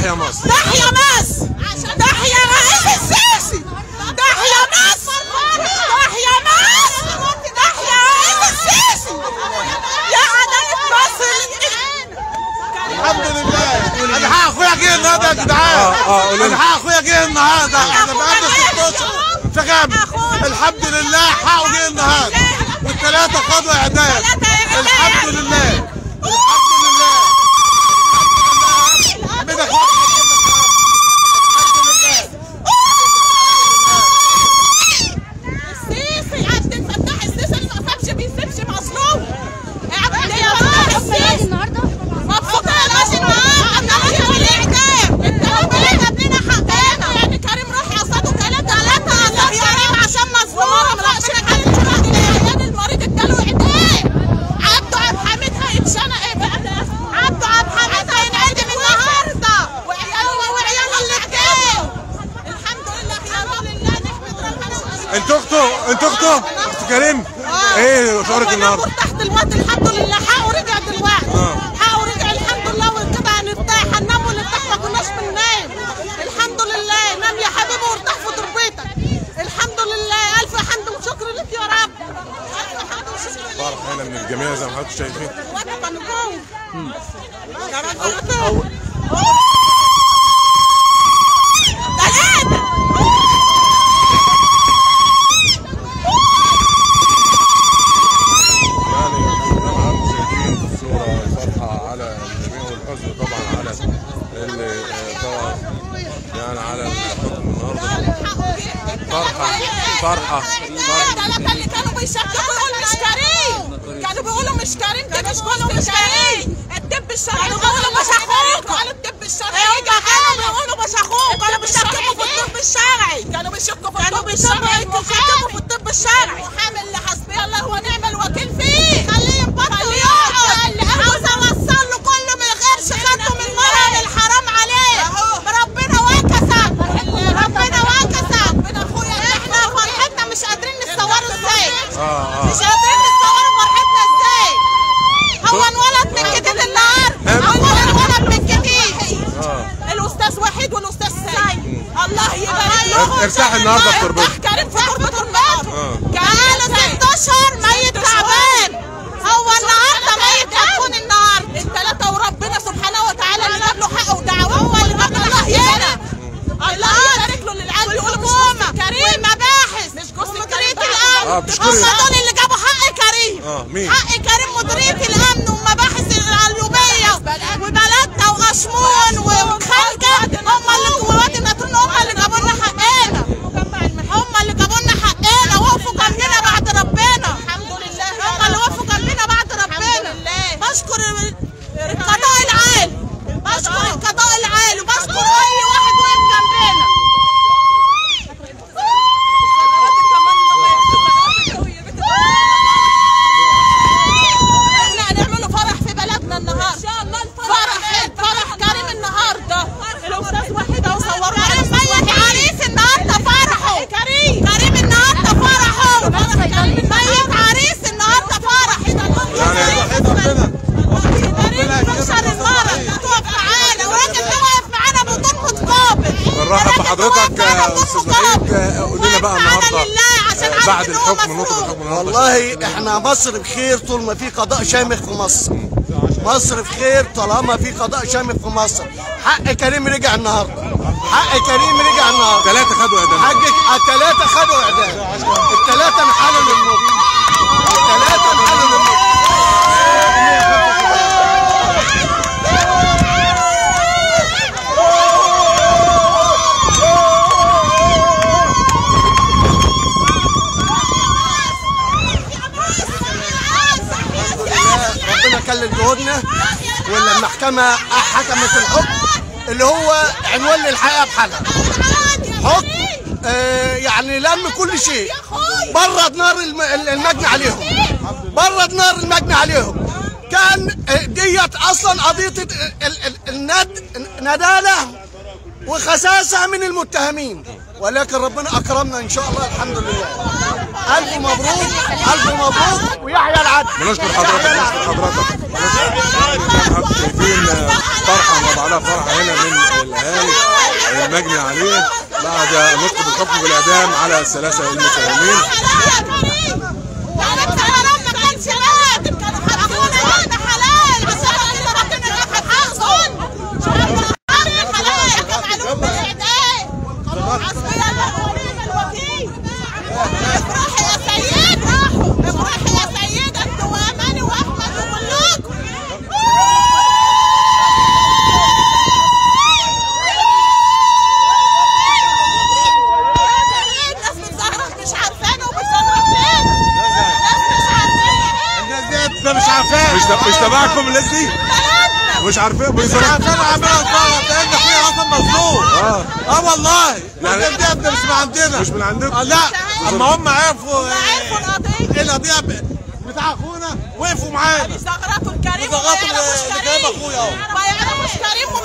تحيا مصر تحيا مصر تحيا رئيس السيسي تحيا مصر تحيا مصر تحيا رئيس السيسي يا عدالة مصر الحمد لله انا حق اخويا جه النهارده يا جدعان اه اه قولوا انا لي حق اخويا جه النهارده احنا بقالنا 16 فكام الحمد لله حقه جه النهارده والثلاثه خدوا اعدام الحمد لله الحمد لله الحمد لله السيسي عبد الفتاح السيسي اللي ما خافش بيسيبش مظلوم عبد الفتاح السيسي النهارده مبسوطة يا باشا النهارده هي والاعدام انت ربنا جاب لنا حقنا يعني كريم روح قصاده ثلاثة ثلاثة الله يا كريم عشان مظلوم ربنا كريم شرط العيان المريض اداله اعدام عبده عبد الحميد هيتشنق ايه بقى ده عبده عبد الحميد هينعدم النهارده وعياله وعياله اللي اتجاه الحمد لله يا لله نحمد ربنا انت اخته انت اخته اخت كريم ايه شعورك هو النهارده نمر تحت الوقت الحمد لله حقه رجع دلوقتي آه. حقه رجع الحمد لله وكده هنرتاح هننام ونرتاح ما كناش بننام الحمد لله نام يا حبيبي وارتاح في تربيتك الحمد لله الف حمد وشكر لك يا رب الف حمد وشكر لك فرح هنا من الجميع زي ما حضرتك شايفين وقت نجوم يا رب ثلاثة يعني زي ما حضرتك شايفين في الصورة فرحة على الجميع والحزن طبعا على اللي آه، طبعا يعني على الحكم النهارده فرحة فرحة فرحة الثلاثة اللي كانوا بيشككوا يقولوا مش كريم كانوا بيقولوا مش كريم كانوا بيقولوا مش كريم الطب الشرعي كانوا بيقولوا مش اخوك قالوا الطب الشرعي كانوا بيقولوا مش اخوك كانوا بيشككوا في الطب الشرعي كانوا بيشكوا في الطب الشرعي كانوا بيشككوا في الطب الشرعي محامي اللي حسبي الله ونعم الوكيل فيه خليه يبطل يقعد عاوز اوصل له كل من غيرش خدته من مرة الحرام عليه ربنا وكسب ربنا وكسب ربنا اخويا احنا فرحتنا مش قادرين نتصوروا ازاي اه اه مش قادرين نتصوروا فرحتنا ازاي هو انولد من جديد النهارده هو انولد من جديد اه الاستاذ وحيد والاستاذ سيد الله يبارك لهم ارتاح النهارده في تربته. ارتاح كريم في تربته النهارده آه. كان ست اشهر ميت تعبان هو النهارده ميت هتكون النهارده الثلاثه وربنا سبحانه وتعالى اللي جاب له حقه ودعوه هو اللي جاب له الله يبارك الله يبارك له للعيال بيقولوا مش جوز كريم والمباحث مش جوز مديريه الامن آه، هم بتشكري. دول اللي جابوا حق كريم اه مين حق كريم مديريه الامن ومباحث القليوبيه وبلدنا واشمون وخلجه هم اللي ووادي النطرون هم اللي جابوا لنا حقنا هم اللي جابوا لنا حقنا وقفوا جنبنا بعد ربنا الحمد لله هم اللي وقفوا جنبنا بعد ربنا بشكر القضاء العالي بشكر القضاء العالي وبشكر اي واحد وقف جنبنا احنا هنعملوا فرح في بلدنا النهارده ان شاء الله فرح فرح كريم النهارده الاستاذ وحيد اهو صوروا كريم ميت عريس النهارده فرحه كريم كريم النهارده فرحه ميت عريس النهارده فرح يعني كريم بشر المرض تقف معانا والراجل ده واقف معانا بدون متقابل بنرحب بحضرتك يا معانا بدون استاذ نعيم مقابل. آه، قول لنا بقى واقف معانا النهارده لله عشان آه، عارف بعد إن هو الحكم نطق مسؤول. الحكم النهارده والله احنا مصر بخير طول ما في قضاء شامخ في مصر مصر بخير طالما في قضاء شامخ في مصر حق كريم رجع النهارده حق كريم رجع النهارده ثلاثة خدوا اعدام حق الثلاثه خدوا اعدام الثلاثه انحلوا للموت الثلاثه انحلوا للموت ربنا كلل جهودنا والمحكمة حكمت الحكم اللي هو عنوان للحقيقة بحالها حكم آه يعني لم كل شيء برد نار الم- المجني عليهم برد نار المجني عليهم كان آه، ديت اصلا قضيه ال- ال- ال- الند نداله وخساسه من المتهمين ولكن ربنا اكرمنا ان شاء الله الحمد لله الف مبروك الف مبروك ويحيى العدل بنشكر حضرتك بنشكر حضرتك بنشكر زي ما حضرتك شايفين آه، فرحة وضع لها فرحة هنا من الأهالي الحيال المجني عليه بعد نطق بالحكم بالاعدام على الثلاثه المتهمين مش عارفانه وبتصرف فين ناس مش عارفين الناس دي مش عارفين مش مش تبعكم الناس دي مش عارفين مش بيصرفوا عارفين عاملين غلط لان فيها اصلا مظلوم اه اه والله يعني- الناس دي يا ابني مش من عندنا مش من عندكم آه لا اما هم عرفوا عرفوا القضية. ايه القضيه ب- بتاع اخونا وقفوا معانا زغرته الكريم زغرته وما يعرفوش اللي كريم جايب أخويا أهو. ما يعرفوش كريم وما